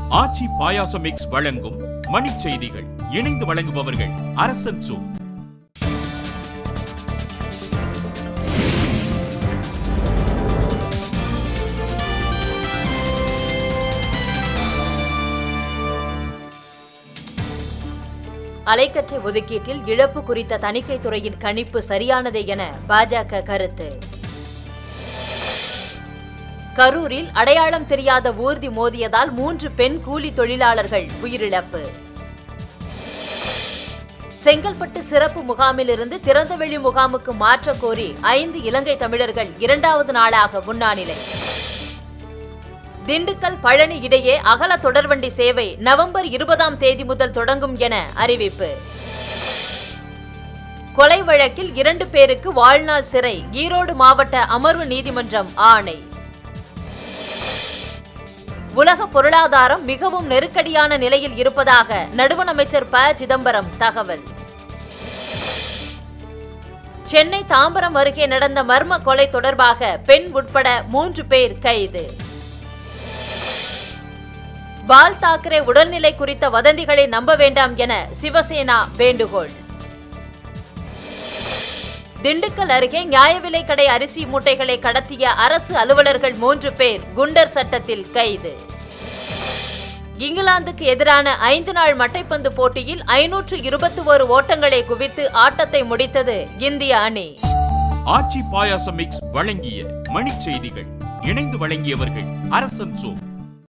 ஆச்சி பாயாசம் mix வழங்கும் மணிச் செய்திகள் இணைந்து வழங்குபவர்கள் அரசன் சூ அலைக்கற்றை ஒதுக்கீட்டில் இழப்பு குறித்த தணிக்கை துறையின் கணிப்பு சரியானதே என பாஜக கருத்து கரூரில் அடையாளம் தெரியாத ஊர்தி மோதியதால் மூன்று பெண் கூலி தொழிலாளர்கள் உயிரிழப்பு செங்கல்பட்டு சிறப்பு முகாமிலிருந்து திறந்தவெளி முகாமுக்கு மாற்றக் கோரி ஐந்து இலங்கை தமிழர்கள் இரண்டாவது நாளாக முன்னானிலை திண்டுக்கல் பழனி இடையே அகல தொடர்வண்டி சேவை நவம்பர் இருபதாம் தேதி முதல் தொடங்கும் என அறிவிப்பு கொலை வழக்கில் இரண்டு பேருக்கு வாழ்நாள் சிறை ஈரோடு மாவட்ட அமர்வு நீதிமன்றம் ஆணை உலக பொருளாதாரம் மிகவும் நெருக்கடியான நிலையில் இருப்பதாக நடுவண் அமைச்சர் ப சிதம்பரம் தகவல் சென்னை தாம்பரம் அருகே நடந்த மர்ம கொலை தொடர்பாக பெண் உட்பட மூன்று பேர் கைது பால் தாக்கரே உடல்நிலை குறித்த வதந்திகளை நம்ப வேண்டாம் என சிவசேனா வேண்டுகோள் திண்டுக்கல் அருகே நியாய விலைக் கடை அரிசி மூட்டைகளை கடத்திய அரசு அலுவலர்கள் மூன்று பேர் குண்டர் சட்டத்தில் கைது இங்கிலாந்துக்கு எதிரான ஐந்து நாள் மட்டைப்பந்து போட்டியில் ஐநூற்று இருபத்தி ஒரு ஓட்டங்களை குவித்து ஆட்டத்தை முடித்தது இந்திய அணி ஆச்சி பாயாசம் மிக்ஸ் வழங்கிய மணிச் செய்திகள் இணைந்து வழங்கியவர்கள் அரசன் சூ